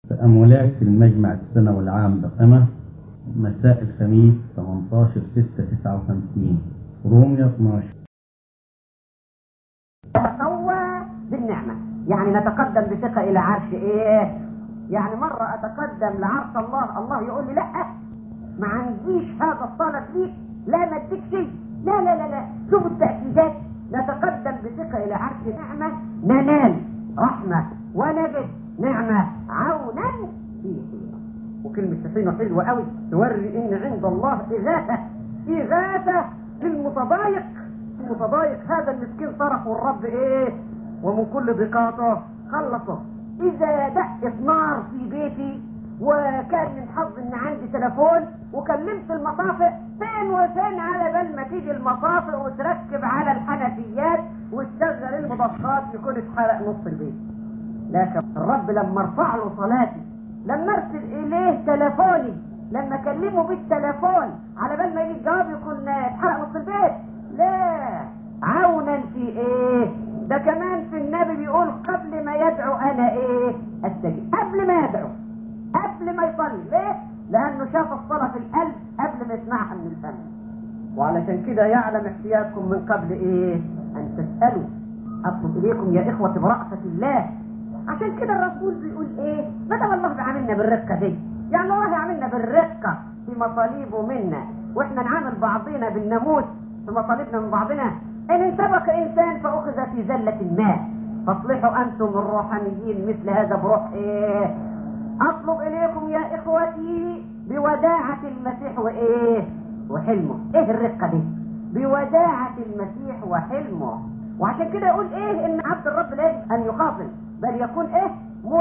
تأملات في المجمع السنوي العام بقمة مساء الخميس 18 6 59 روميا 12 نتقوى بالنعمة يعني نتقدم بثقة إلى عرش إيه يعني مرة أتقدم لعرش الله الله يقول لي لا ما عنديش هذا الطلب ليك لا ما اديك شيء لا لا لا لا شوف التأكيدات نتقدم بثقة إلى عرش نعمة ننال رحمة ونجد نعمة عونا في حين وكلمة حين حلوة قوي توري إن عند الله إغاثة إغاثة للمتضايق المتضايق هذا المسكين صرخ والرب إيه ومن كل ضيقاته خلصه إذا دقت نار في بيتي وكان من حظ ان عندي تليفون وكلمت المطافئ فين وفين على بال ما تيجي المطافئ وتركب على الحنفيات وتشغل المضخات يكون اتحرق نص البيت لكن الرب لما ارفع له صلاتي لما ارسل اليه تليفوني لما اكلمه بالتليفون على بال ما يجي الجواب يكون اتحرق نص البيت لا عونا في ايه ده كمان في النبي بيقول قبل ما يدعو انا ايه استجيب قبل ما يدعو قبل ما يصلي ليه لانه شاف الصلاه في القلب قبل ما يسمعها من الفم وعلشان كده يعلم احتياجكم من قبل ايه ان تسالوا اطلب اليكم يا اخوه برأفة الله عشان كده الرسول بيقول ايه ما دام الله بيعاملنا بالرقه دي يعني الله يعاملنا بالرقه في مطالبه منا واحنا نعامل بعضنا بالناموس في مطالبنا من بعضنا ان سبق انسان فاخذ في زله ما فاصلحوا انتم الروحانيين مثل هذا بروح ايه اطلب اليكم يا اخوتي بوداعة المسيح وايه وحلمه ايه الرقة دي بوداعة المسيح وحلمه وعشان كده يقول ايه ان عبد الرب لازم ان يقاتل بل يكون ايه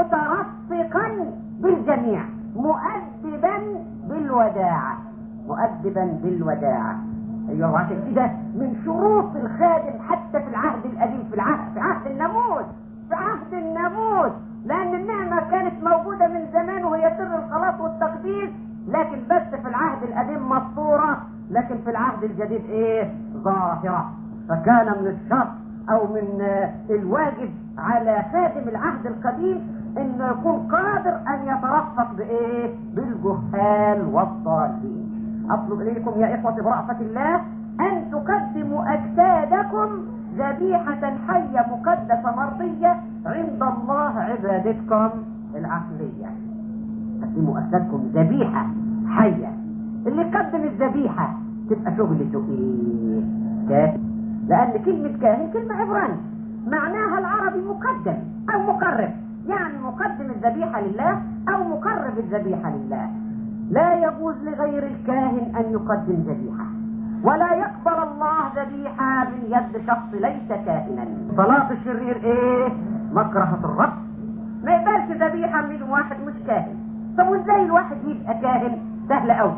مترفقا بالجميع مؤدبا بالوداعة مؤدبا بالوداعة ايوه وعشان كده من شروط الخادم حتى في العهد القديم في العهد في عهد الناموس في عهد الناموس لان النعمة كانت موجودة من زمان وهي سر الخلاص والتقديس لكن بس في العهد القديم مسطورة لكن في العهد الجديد ايه ظاهرة فكان من الشرط او من الواجب على خادم العهد القديم انه يكون قادر ان يترفق بايه بالجهال والضالين اطلب اليكم يا اخوتي برأفة الله ان تقدموا اجسادكم ذبيحة حية مقدسة مرضية عند الله عبادتكم العقلية قدموا أجسادكم ذبيحة حية اللي يقدم الذبيحة تبقى شغلته ايه كاهن لأن كلمة كاهن كلمة عبراني معناها العربي مقدم أو مقرب يعني مقدم الذبيحة لله أو مقرب الذبيحة لله لا يجوز لغير الكاهن أن يقدم ذبيحة ولا يقبل الله ذبيحة من يد شخص ليس كاهنا صلاة الشرير ايه مكرهة الرب ما يقبلش ذبيحة من واحد مش كاهن طب وازاي الواحد يبقى كاهن سهل قوي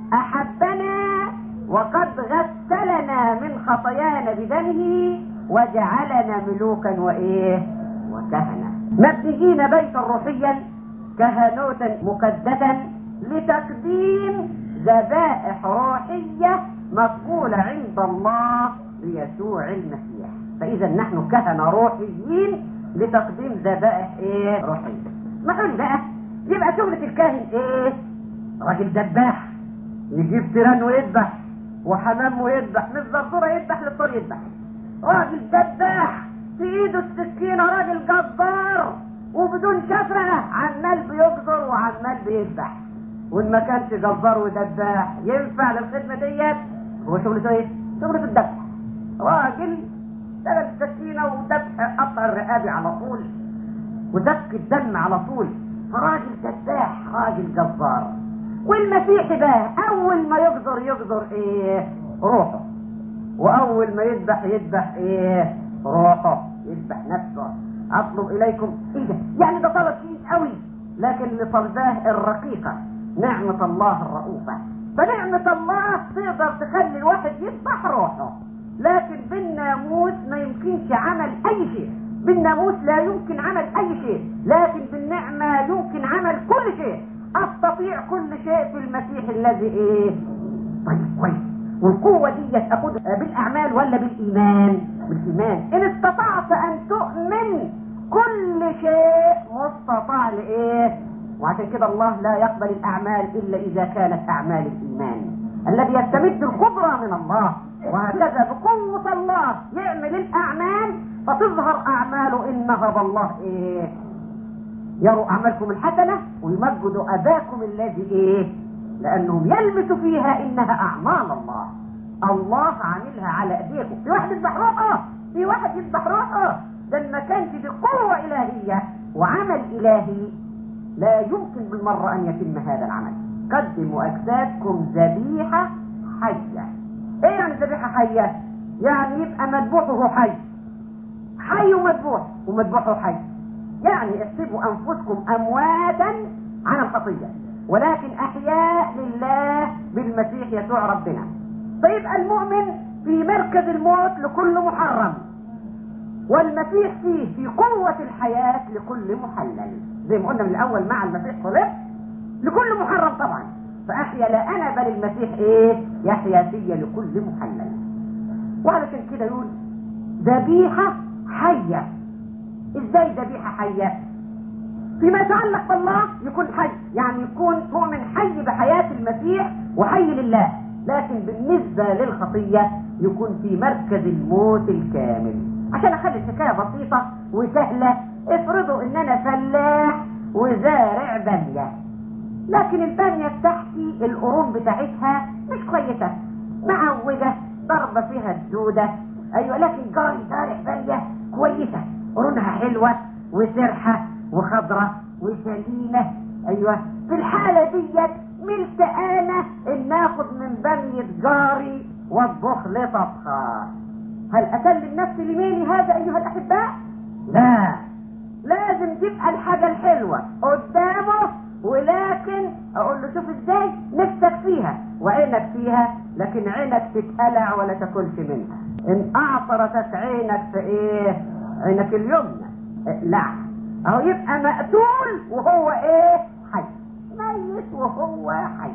احبنا وقد غسلنا من خطايانا بدمه وجعلنا ملوكا وايه وكهنة مبنيين بيتا روحيا كهنوتا مقدسا لتقديم ذبائح روحيه مقبولة عند الله ليسوع المسيح فإذا نحن كهنة روحيين لتقديم ذبائح ايه روحية معقول بقى يبقى شغلة الكاهن ايه راجل دباح يجيب تيران ويذبح وحمام ويذبح من الزرزورة يذبح للطور يذبح راجل دباح في ايده السكينة راجل جبار وبدون شفرة عمال بيجزر وعمال بيذبح وان ما كانش جبار ودباح ينفع للخدمة ديت هو شغلته ايه؟ شغلته الذبح راجل اشتغل السكينه وذبح قطع الرقابي على طول وذبح الدم على طول فراجل ذباح راجل جبار والمسيحي بقى اول ما يجزر يجزر ايه؟ روحه واول ما يذبح يذبح ايه؟ روحه يذبح نفسه اطلب اليكم ايه ده؟ يعني ده طلب شيء قوي لكن لطلباه الرقيقه نعمه الله الرؤوفه فنعمة الله تقدر تخلي الواحد يذبح روحه لكن بالناموس ما يمكنش عمل اي شيء بالناموس لا يمكن عمل اي شيء لكن بالنعمة يمكن عمل كل شيء استطيع كل شيء في المسيح الذي ايه طيب كويس والقوة دي اخدها بالاعمال ولا بالايمان بالايمان ان استطعت ان تؤمن كل شيء مستطاع لايه وعشان كده الله لا يقبل الاعمال الا اذا كانت اعمال الايمان الذي يستمد القدرة من الله وهكذا بقوة الله يعمل الاعمال فتظهر اعماله ان نهض الله ايه يروا اعمالكم الحسنة ويمجدوا اباكم الذي ايه لانهم يلمسوا فيها انها اعمال الله الله عاملها على ايديكم في واحد يذبح روحه في واحد يذبح روحه ده ما كانش دي قوة الهية وعمل الهي لا يمكن بالمرة ان يتم هذا العمل قدموا اجسادكم ذبيحة حية ايه يعني ذبيحة حية يعني يبقى مذبوحه حي حي ومذبوح ومذبوحه حي يعني احسبوا انفسكم امواتا عن الخطية ولكن احياء لله بالمسيح يسوع ربنا فيبقى المؤمن في مركز الموت لكل محرم والمسيح فيه في قوة الحياة لكل محلل زي ما قلنا من الاول مع المسيح صلب لكل محرم طبعا فاحيا لا انا بل المسيح ايه يحيا فيا لكل محلل وعلشان كده يقول ذبيحة حية ازاي ذبيحة حية فيما يتعلق بالله يكون حي يعني يكون مؤمن حي بحياة المسيح وحي لله لكن بالنسبة للخطية يكون في مركز الموت الكامل عشان اخلي الحكاية بسيطة وسهلة افرضوا ان انا فلاح وزارع بامية لكن البامية بتاعتي القرون بتاعتها مش كويسة معوجة ضربة فيها الدودة ايوه لكن جاري زارع بامية كويسة قرونها حلوة وسرحة وخضرة وسليمة ايوه في الحالة ديت ملت انا ان اخد من بامية جاري واطبخ لي طبخة هل اسلم نفسي لميلي هذا ايها الاحباء لا لازم تبقى الحاجة الحلوة قدامه ولكن اقول له شوف ازاي نفسك فيها وعينك فيها لكن عينك تتقلع ولا تاكلش منها ان اعطرتك عينك في ايه عينك اليمنى اقلع اهو يبقى مقتول وهو ايه حي ميت وهو حي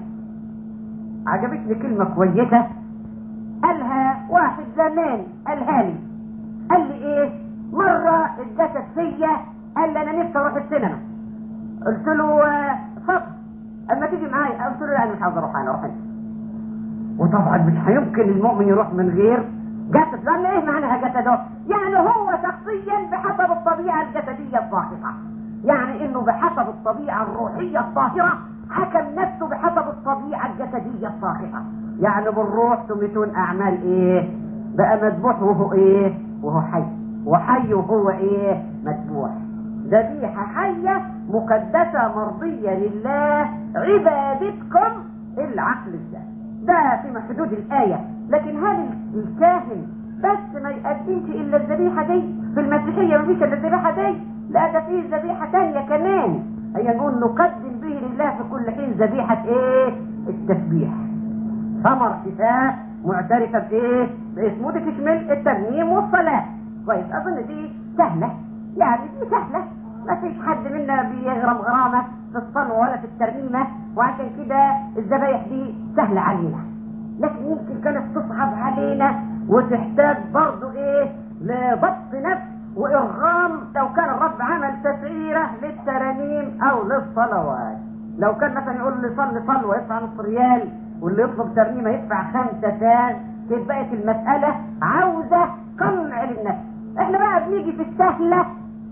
عجبتني كلمة كويسة قالها واحد زمان قالها لي قال لي ايه مرة الجسد فيا قال لي انا نفسي اروح السينما قلت له آه، اتفضل اما تيجي معايا قلت له لا انا مش عاوز اروح انا اروح انت وطبعا مش هيمكن المؤمن يروح من غير جسد لان ايه معناها جسده يعني هو شخصيا بحسب الطبيعة الجسدية الطاهرة يعني انه بحسب الطبيعة الروحية الطاهرة حكم نفسه بحسب الطبيعة الجسدية الطاهرة يعني بالروح تميتون اعمال ايه بقى مذبوح وهو ايه وهو حي وحي وهو ايه مذبوح ذبيحة حية مقدسة مرضية لله عبادتكم العقل الذاتي ده في حدود الآية لكن هل الكاهن بس ما يقدمش إلا الذبيحة دي في المسيحية مفيش إلا الذبيحة دي لا ده فيه ذبيحة تانية كمان هي نقول نقدم به لله في كل حين ذبيحة إيه التسبيح ثمر شفاء معترفة بإيه باسمه دي تشمل الترنيم والصلاة كويس أظن دي سهلة يعني دي سهلة ما فيش حد منا بيغرم غرامة في الصلوة ولا في الترنيمة وعشان كده الذبايح دي سهلة علينا لكن يمكن كانت تصعب علينا وتحتاج برضو ايه لضبط نفس وارغام لو كان الرب عمل تسعيرة للترانيم او للصلوات لو كان مثلا يقول اللي يصلي صلوة يدفع نص ريال واللي يطلب ترنيمة يدفع خمسة سان تبقى المسألة عاوزة قمع للنفس احنا بقى بنيجي في السهلة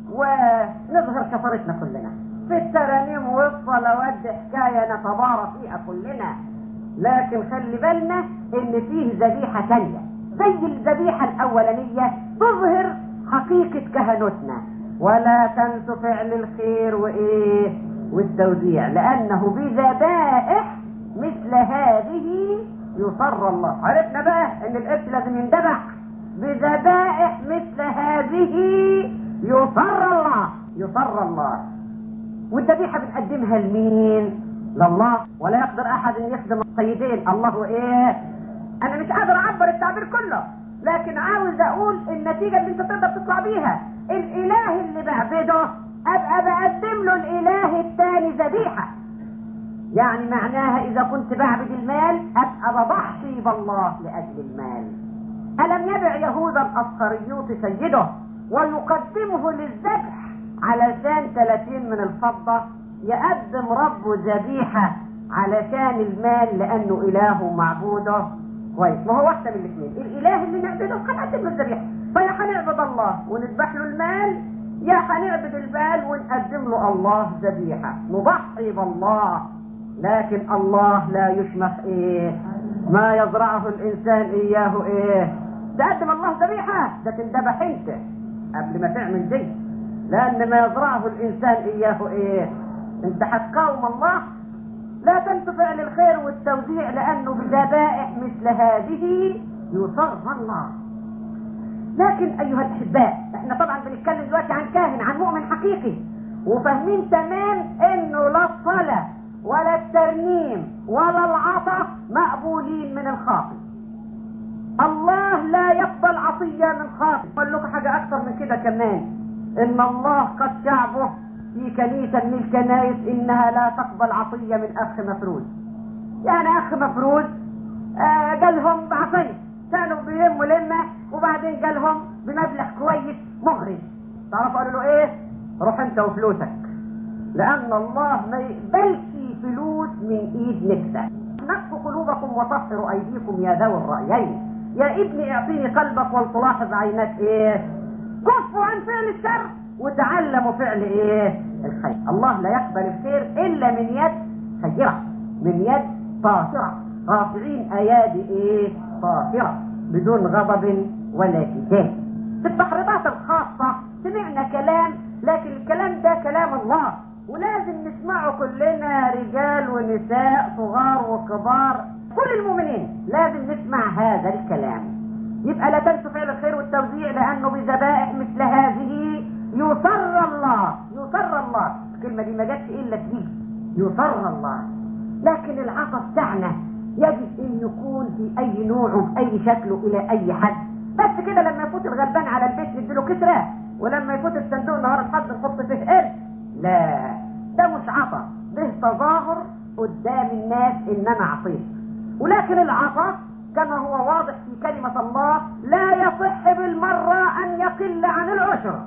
ونظهر كفرتنا كلنا في الترانيم والصلوات دي حكاية نتبارى فيها كلنا لكن خلي بالنا ان فيه ذبيحة تانية زي الذبيحة الاولانية تظهر حقيقة كهنوتنا ولا تنسوا فعل الخير وايه والتوزيع لانه بذبائح مثل هذه يصر الله عرفنا بقى ان القرش لازم يندبح بذبائح مثل هذه يصر الله يصر الله والذبيحة بنقدمها لمين لله ولا يقدر احد ان يخدم السيدين الله ايه انا مش قادر اعبر التعبير كله لكن عاوز اقول النتيجة اللي انت تقدر تطلع بيها الاله اللي بعبده ابقى بقدم له الاله الثاني ذبيحة يعني معناها اذا كنت بعبد المال ابقى بضحي بالله لاجل المال الم يبع يهوذا الاسخريوط سيده ويقدمه للذبح علشان 30 من الفضة يقدم ربه ذبيحة علشان المال لأنه إله ومعبوده كويس ما هو واحدة من الاثنين الإله اللي نعبده هنقدم له الذبيحة فيا هنعبد الله ونذبح له المال يا هنعبد المال ونقدم له الله ذبيحة نضحي بالله لكن الله لا يشمخ ايه ما يزرعه الانسان اياه ايه تقدم الله ذبيحة ده تندبح انت قبل ما تعمل دي لان ما يزرعه الانسان اياه ايه انت هتقاوم الله لا تنسوا فعل الخير والتوزيع لانه بذبائح مثل هذه يصر الله لكن ايها الاحباء احنا طبعا بنتكلم دلوقتي عن كاهن عن مؤمن حقيقي وفاهمين تمام انه لا الصلاه ولا الترنيم ولا العطاء مقبولين من الخاطئ الله لا يقبل عطيه من خاطئ اقول لكم حاجه اكثر من كده كمان ان الله قد شعبه في كنيسه من الكنائس انها لا تقبل عطيه من اخ مفروض يعني اخ مفروض آه جالهم بعطيه كانوا بيلموا لمه وبعدين جالهم بمبلغ كويس مغري تعرفوا قالوا له ايه روح انت وفلوسك لان الله ما يقبلش فلوس من ايد نكسه نقوا قلوبكم وطهروا ايديكم يا ذوي الرايين يا ابني اعطيني قلبك ولتلاحظ عينك ايه كفوا عن فعل الشر وتعلموا فعل ايه الخير الله لا يقبل الخير الا من يد خيره من يد طاهره رافعين ايادي ايه طاهره بدون غضب ولا كتاب في التحريضات الخاصه سمعنا كلام لكن الكلام ده كلام الله ولازم نسمعه كلنا رجال ونساء صغار وكبار كل المؤمنين لازم نسمع هذا الكلام يبقى لا تنسوا فعل الخير والتوزيع لانه بذبائح مثل هذه يصر الله يصر الله الكلمه دي ما جاتش الا تجيب يصر الله لكن العطف بتاعنا يجب ان يكون في اي نوع وباي شكله الى اي حد بس كده لما يفوت الغلبان على البيت نديله كسره ولما يفوت الصندوق نهار الحد نحط فيه قرش لا ده مش عطا ده تظاهر قدام الناس ان انا عطيت ولكن العطا كما هو واضح في كلمة الله لا يصح بالمرة ان يقل عن العشر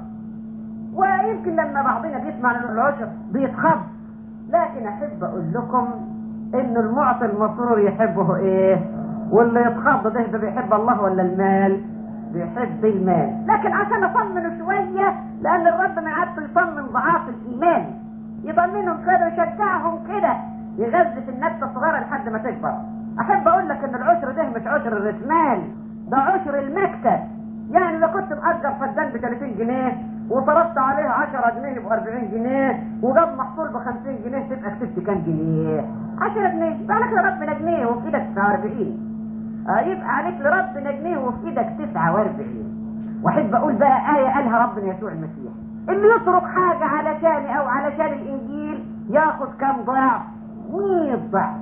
ويمكن لما بعضنا بيسمع عن العشر بيتخض لكن احب اقول لكم ان المعطي المسرور يحبه ايه واللي يتخض ده ده بيحب الله ولا المال بيحب المال لكن عشان اطمنه شويه لان الرب ما عادش يطمن ضعاف الايمان يطمنهم كده ويشجعهم كده يغذي في النفس الصغيره لحد ما تكبر احب اقول لك ان العشر ده مش عشر الرسمال ده عشر المكتب يعني لو كنت مأجر فدان ب 30 جنيه وصرفت عليه 10 جنيه يبقى 40 جنيه وجاب محصول ب 50 جنيه تبقى كسبت كام جنيه 10 جنيه يبقى عليك لربنا جنيه وفي ايدك 49 آه يبقى عليك لربنا جنيه وفي ايدك 49 واحب اقول بقى آية قالها ربنا يسوع المسيح اللي يترك حاجة علشاني او علشان الانجيل ياخد كام ضعف 100 ضعف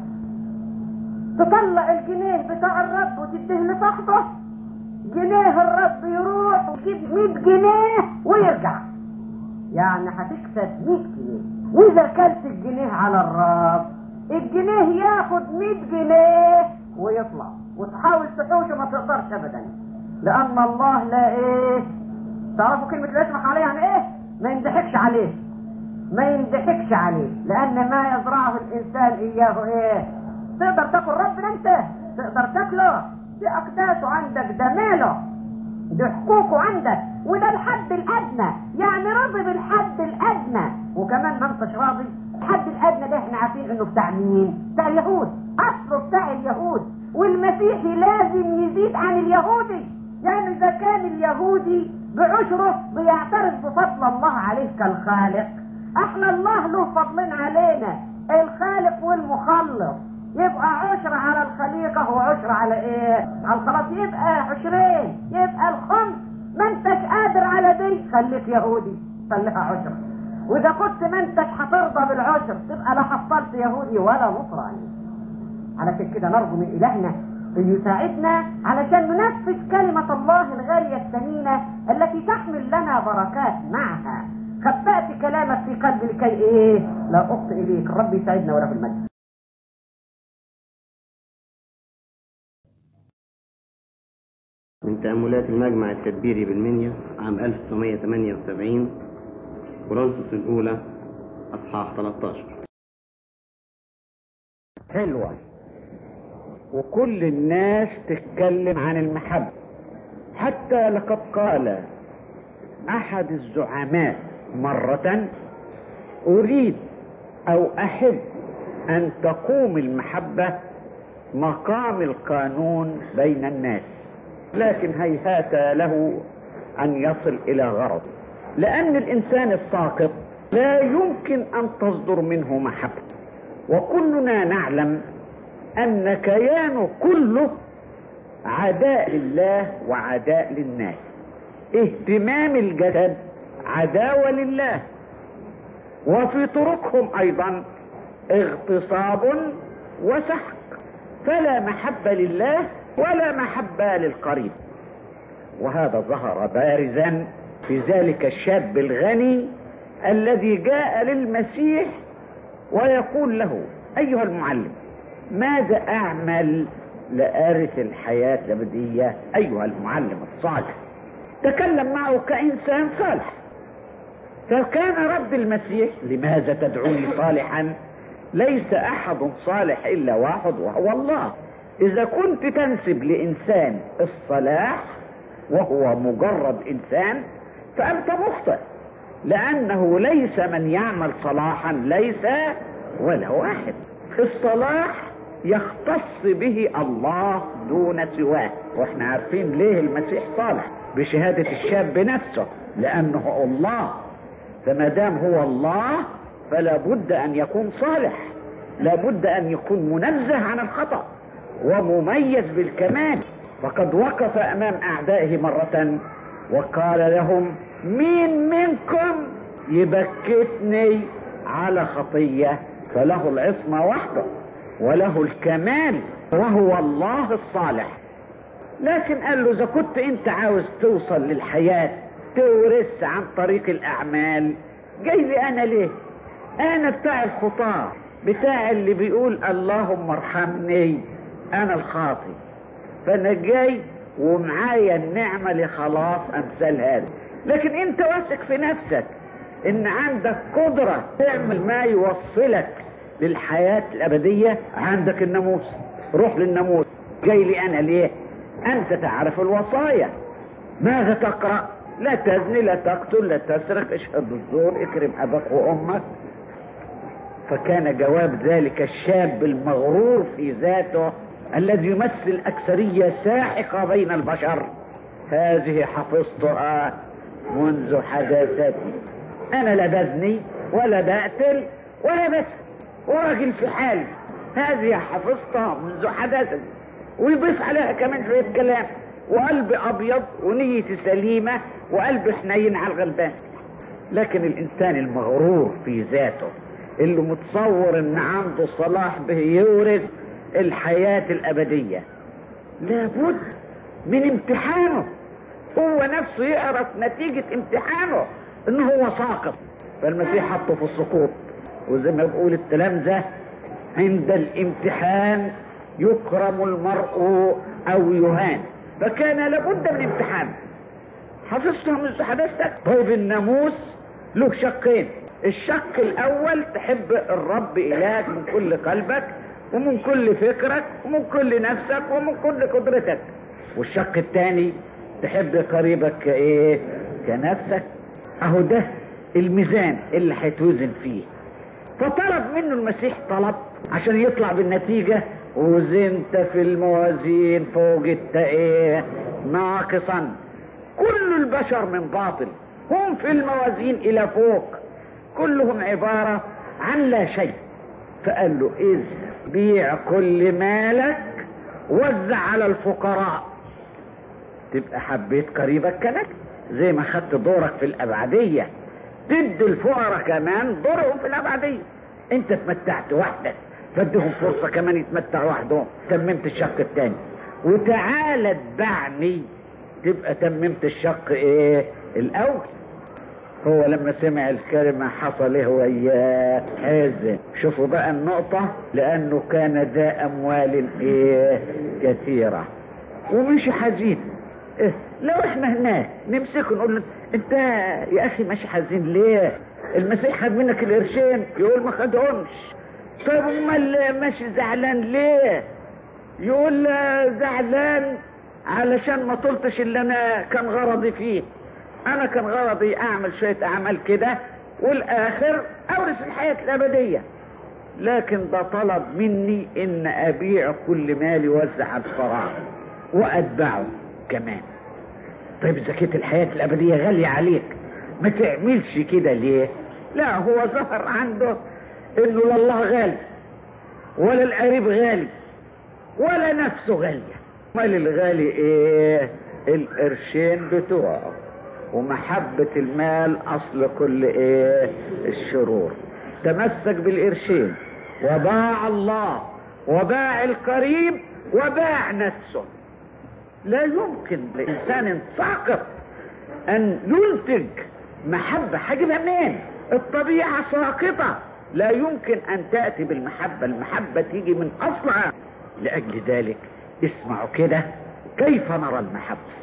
تطلع الجنيه بتاع الرب وتديه لصاحبه جنيه الرب يروح ويجيب 100 جنيه ويرجع يعني هتكسب 100 جنيه واذا كلت الجنيه على الرب الجنيه ياخد 100 جنيه ويطلع وتحاول تحوشه ما تقدرش ابدا لان الله لا ايه تعرفوا كلمة لا يسمح عليه يعني ايه ما ينضحكش عليه ما ينضحكش عليه لان ما يزرعه الانسان اياه ايه تقدر تاكل ربنا انت تقدر تاكله دي اقداسه عندك ده ماله دي حقوقه عندك وده الحد الادنى يعني راضي بالحد الادنى وكمان ما انتش راضي الحد الادنى ده احنا عارفين انه بتاع مين بتاع اليهود اصله بتاع اليهود والمسيحي لازم يزيد عن اليهودي يعني اذا كان اليهودي بعشره بيعترف بفضل الله عليه كالخالق احنا الله له فضلين علينا الخالق والمخلص يبقى عشر على الخليقة وعشر على ايه على الخلاص يبقى عشرين يبقى الخمس ما انتش قادر على دي خليك يهودي خليها عشر واذا كنت ما انتش هترضى بالعشر تبقى لا حصلت يهودي ولا نصراني علشان كده نرجو من الهنا ان يساعدنا علشان ننفذ كلمة الله الغالية الثمينة التي تحمل لنا بركات معها خبأت كلامك في قلبي لكي ايه لا اخطئ اليك الرب يساعدنا وله المجد من تأملات المجمع التدبيري بالمنيا عام 1978 كورنثوس الأولى أصحاح 13 حلوة وكل الناس تتكلم عن المحبة حتى لقد قال أحد الزعماء مرة أريد أو أحب أن تقوم المحبة مقام القانون بين الناس لكن هيهات له أن يصل إلى غرض لأن الإنسان الساقط لا يمكن أن تصدر منه محبة وكلنا نعلم أن كيانه كله عداء لله وعداء للناس اهتمام الجسد عداوة لله وفي طرقهم أيضا اغتصاب وسحق فلا محبة لله ولا محبة للقريب وهذا ظهر بارزا في ذلك الشاب الغني الذي جاء للمسيح ويقول له ايها المعلم ماذا اعمل لارث الحياه الابديه ايها المعلم الصالح تكلم معه كانسان صالح فكان رد المسيح لماذا تدعوني صالحا ليس احد صالح الا واحد وهو الله اذا كنت تنسب لانسان الصلاح وهو مجرد انسان فانت مخطئ لانه ليس من يعمل صلاحا ليس ولا واحد الصلاح يختص به الله دون سواه واحنا عارفين ليه المسيح صالح بشهادة الشاب نفسه لانه الله فما دام هو الله فلا بد ان يكون صالح لا بد ان يكون منزه عن الخطأ ومميز بالكمال فقد وقف امام اعدائه مرة وقال لهم مين منكم يبكتني على خطية فله العصمة وحده وله الكمال وهو الله الصالح لكن قال له اذا كنت انت عاوز توصل للحياة تورث عن طريق الاعمال جاي لي انا ليه انا بتاع الخطاة بتاع اللي بيقول اللهم ارحمني انا الخاطي فانا جاي ومعايا النعمة لخلاص امثال هذا لكن انت واثق في نفسك ان عندك قدرة تعمل ما يوصلك للحياة الابدية عندك الناموس روح للناموس جاي لي انا ليه انت تعرف الوصايا ماذا تقرأ لا تزني لا تقتل لا تسرق اشهد بالزور اكرم اباك وامك فكان جواب ذلك الشاب المغرور في ذاته الذي يمثل أكثرية ساحقة بين البشر هذه حفظتها منذ حداثتي أنا لا بزني ولا بقتل ولا بس وراجل في حالي هذه حفظتها منذ حداثتي ويضيف عليها كمان شوية كلام وقلب أبيض ونيتي سليمة وقلب حنين على الغلبان لكن الإنسان المغرور في ذاته اللي متصور ان عنده صلاح به يورث الحياة الابدية لابد من امتحانه هو نفسه يعرف نتيجة امتحانه ان هو ساقط فالمسيح حطه في السقوط وزي ما بيقول التلامذة عند الامتحان يكرم المرء او يهان فكان لابد من امتحان حفظتها من حدثتك طيب الناموس له شقين الشق الاول تحب الرب الهك من كل قلبك ومن كل فكرك ومن كل نفسك ومن كل قدرتك والشق الثاني تحب قريبك كايه كنفسك اهو ده الميزان اللي هيتوزن فيه فطلب منه المسيح طلب عشان يطلع بالنتيجة وزنت في الموازين فوجدت ايه ناقصا كل البشر من باطل هم في الموازين الى فوق كلهم عبارة عن لا شيء فقال له إذ بيع كل مالك وزع على الفقراء تبقى حبيت قريبك كنك زي ما خدت دورك في الأبعدية تدي الفقراء كمان دورهم في الأبعدية انت اتمتعت وحدك فادهم فرصة كمان يتمتعوا وحدهم تممت الشق التاني وتعالى اتبعني تبقى تممت الشق ايه الاول هو لما سمع الكلمة حصل ايه وياه حزن شوفوا بقى النقطة لانه كان ذا اموال ايه كثيرة ومش حزين إيه؟ لو احنا هناك نمسكه نقول له انت يا اخي ماشي حزين ليه المسيح خد منك القرشين يقول ما خدهمش طيب امال ماشي زعلان ليه يقول زعلان علشان ما طلتش اللي انا كان غرضي فيه انا كان غرضي اعمل شوية اعمال كده والاخر اورث الحياة الابدية لكن ده طلب مني ان ابيع كل مالي وزع على الفراغ واتبعه كمان طيب اذا كانت الحياة الابدية غالية عليك ما تعملش كده ليه لا هو ظهر عنده انه لا الله غالي ولا القريب غالي ولا نفسه غالية مال الغالي ايه القرشين بتوعه ومحبة المال اصل كل ايه الشرور تمسك بالقرشين وباع الله وباع القريب وباع نفسه لا يمكن لإنسان ساقط أن ينتج محبة هجيبها منين؟ الطبيعة ساقطة لا يمكن أن تأتي بالمحبة المحبة تيجي من أصلها لأجل ذلك اسمعوا كده كيف نرى المحبة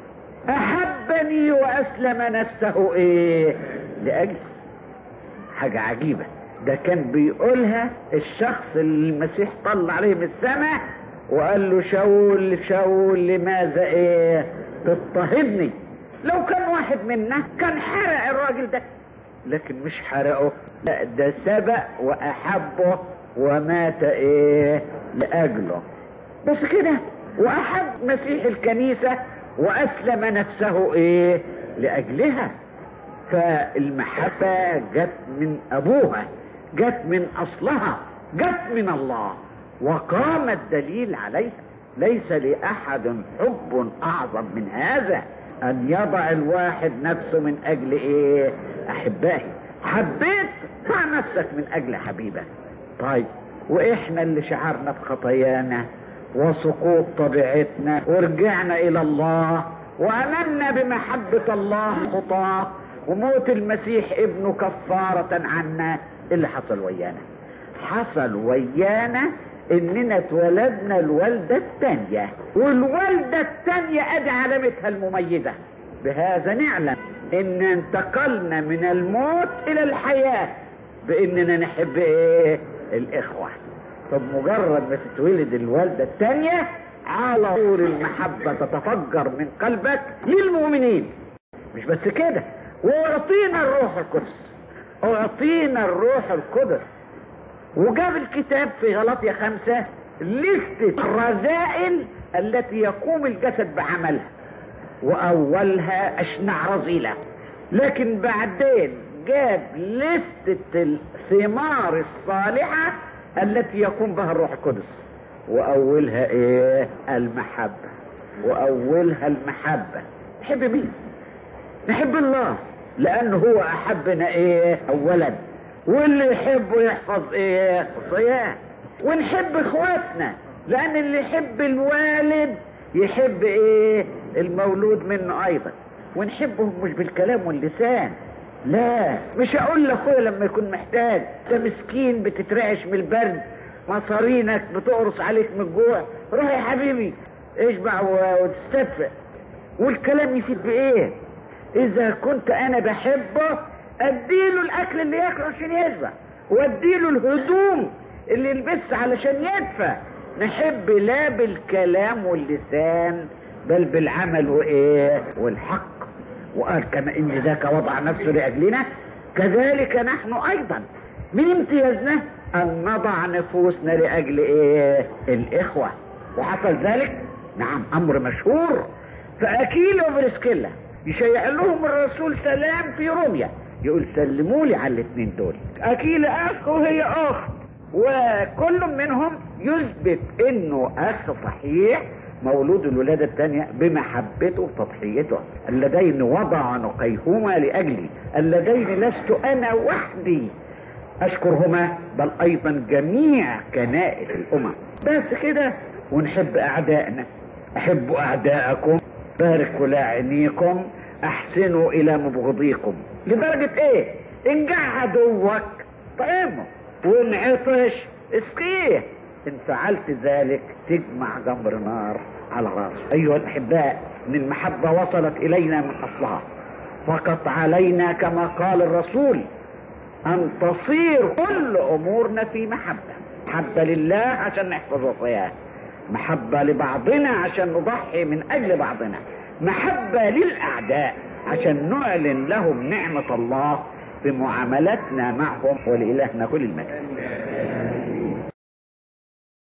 أحبني وأسلم نفسه إيه لأجل حاجة عجيبة ده كان بيقولها الشخص اللي المسيح طلع عليه من السماء وقال له شاول شاول لماذا ايه تضطهدني لو كان واحد منا كان حرق الراجل ده لكن مش حرقه لا ده سبق واحبه ومات ايه لاجله بس كده واحب مسيح الكنيسة واسلم نفسه ايه لاجلها فالمحبة جت من ابوها جت من اصلها جت من الله وقام الدليل عليها ليس لاحد حب اعظم من هذا ان يضع الواحد نفسه من اجل ايه احبائي حبيت ضع نفسك من اجل حبيبك طيب واحنا اللي شعرنا بخطايانا وسقوط طبيعتنا ورجعنا الى الله وامنا بمحبة الله خطاه وموت المسيح ابنه كفارة عنا اللي حصل ويانا حصل ويانا اننا اتولدنا الوالدة الثانية والوالدة الثانية ادي علامتها المميزة بهذا نعلم ان انتقلنا من الموت الى الحياة باننا نحب ايه الاخوة طب مجرد ما تتولد الوالدة الثانية على طول المحبة تتفجر من قلبك للمؤمنين مش بس كده واعطينا الروح القدس اعطينا الروح القدس وجاب الكتاب في غلطية خمسة لستة الرذائل التي يقوم الجسد بعملها واولها اشنع رذيلة لكن بعدين جاب لستة الثمار الصالحة التي يقوم بها الروح القدس واولها ايه المحبة واولها المحبة نحب مين نحب الله لانه هو احبنا ايه اولا واللي يحبه يحفظ ايه صيام ونحب اخواتنا لان اللي يحب الوالد يحب ايه المولود منه ايضا ونحبهم مش بالكلام واللسان لا مش اقول لاخويا لما يكون محتاج ده مسكين بتترعش من البرد مصارينك بتقرص عليك من الجوع روح يا حبيبي اشبع وتستدفئ والكلام يفيد بايه اذا كنت انا بحبه اديله الاكل اللي ياكله عشان يشبع واديله الهدوم اللي يلبسها علشان يدفى نحب لا بالكلام واللسان بل بالعمل وايه والحق وقال كما ان ذاك وضع نفسه لاجلنا كذلك نحن ايضا من امتيازنا ان نضع نفوسنا لاجل ايه الاخوة وحصل ذلك نعم امر مشهور فاكيل وبرسكيلا يشيع لهم الرسول سلام في روميا يقول سلموا لي على الاثنين دول اكيل اخ وهي اخت وكل منهم يثبت انه اخ صحيح مولود الولادة الثانية بمحبته وتضحيته اللذين وضع نقيهما لأجلي اللذين لست أنا وحدي أشكرهما بل أيضا جميع كنائس الأمم بس كده ونحب أعدائنا أحبوا أعداءكم باركوا لاعنيكم أحسنوا إلى مبغضيكم لدرجة إيه إن جاع عدوك طعمه وإن عطش اسقيه إن فعلت ذلك تجمع جمر نار على راسه أيها الأحباء إن المحبة وصلت إلينا من أصلها فقط علينا كما قال الرسول أن تصير كل أمورنا في محبة محبة لله عشان نحفظ وصاياه محبة لبعضنا عشان نضحي من أجل بعضنا محبة للأعداء عشان نعلن لهم نعمة الله في معاملتنا معهم ولإلهنا كل المجد